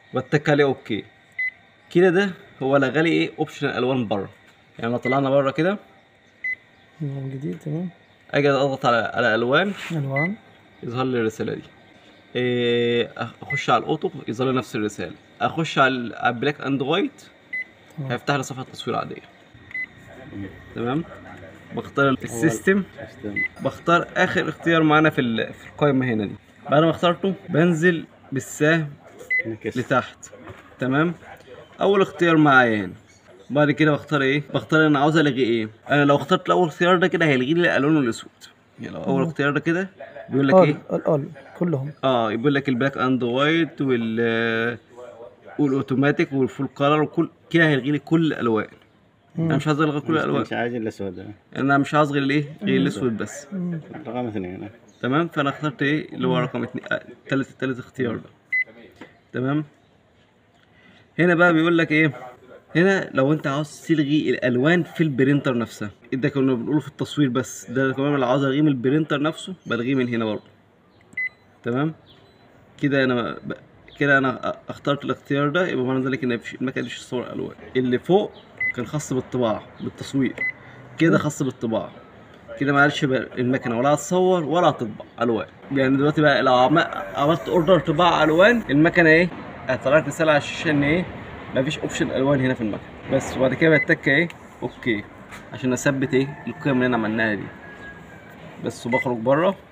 بتك عليه اوكي كده ده هو لغى لي ايه اوبشن الالوان بره يعني لو طلعنا بره كده نظام جديد تمام اجي اضغط على على الوان الوان يظهر لي الرساله دي إيه اخش على الاوتو يظهر لي نفس الرساله اخش على على البلاك اند وايت تمام. هيفتح لي صفحه تصوير عاديه تمام بختار السيستم سيستم بختار اخر اختيار معانا في ال- في القائمه هنا دي بعد ما اخترته بنزل بالسهم انعكس لتحت تمام اول اختيار معايا هنا بعد كده بختار ايه بختار انا عاوز الغي ايه انا لو اخترت الاول اختيار ده كده هيلغي لي الالوان الاسود يعني لو اول اختيار ده كده بيقول لك اول ايه اول كلهم اه بيقول لك البلاك اند وايت وال والاوتوماتيك والفول كلر وكل كده هيلغي لي كل الالوان انا مش عايز الغي كل الالوان مش عاجل الاسود انا مش عاوز غير الايه غير الاسود بس رقم اثنين تمام فانا اخترت ايه اللي هو رقم اتنين آه، تالت تالت اختيار ده تمام هنا بقى بيقول لك ايه هنا لو انت عاوز تلغي الالوان في البرينتر نفسها ده كنا بنقوله في التصوير بس ده كمان لو عاوز الغيه من البرينتر نفسه بلغيه من هنا برضه تمام كده انا ب... كده انا اخترت الاختيار ده يبقى معنى ذلك ان مفيش- المكنه دي مش تصور الوان اللي فوق كان خاص بالطباعه بالتصوير كده خاص بالطباعه كده ما عادش بقى المكنه ولا هتصور ولا هتطبع الوان يعني دلوقتي بقى لو عم- عملت اوردر طباعه الوان المكنه ايه هتطلع لك رساله على الشاشه ان ايه مفيش اوبشن الوان هنا في المكنه بس وبعد كده بتك ايه اوكي عشان اثبت ايه القيم اللي انا عملناها دي بس وبخرج بره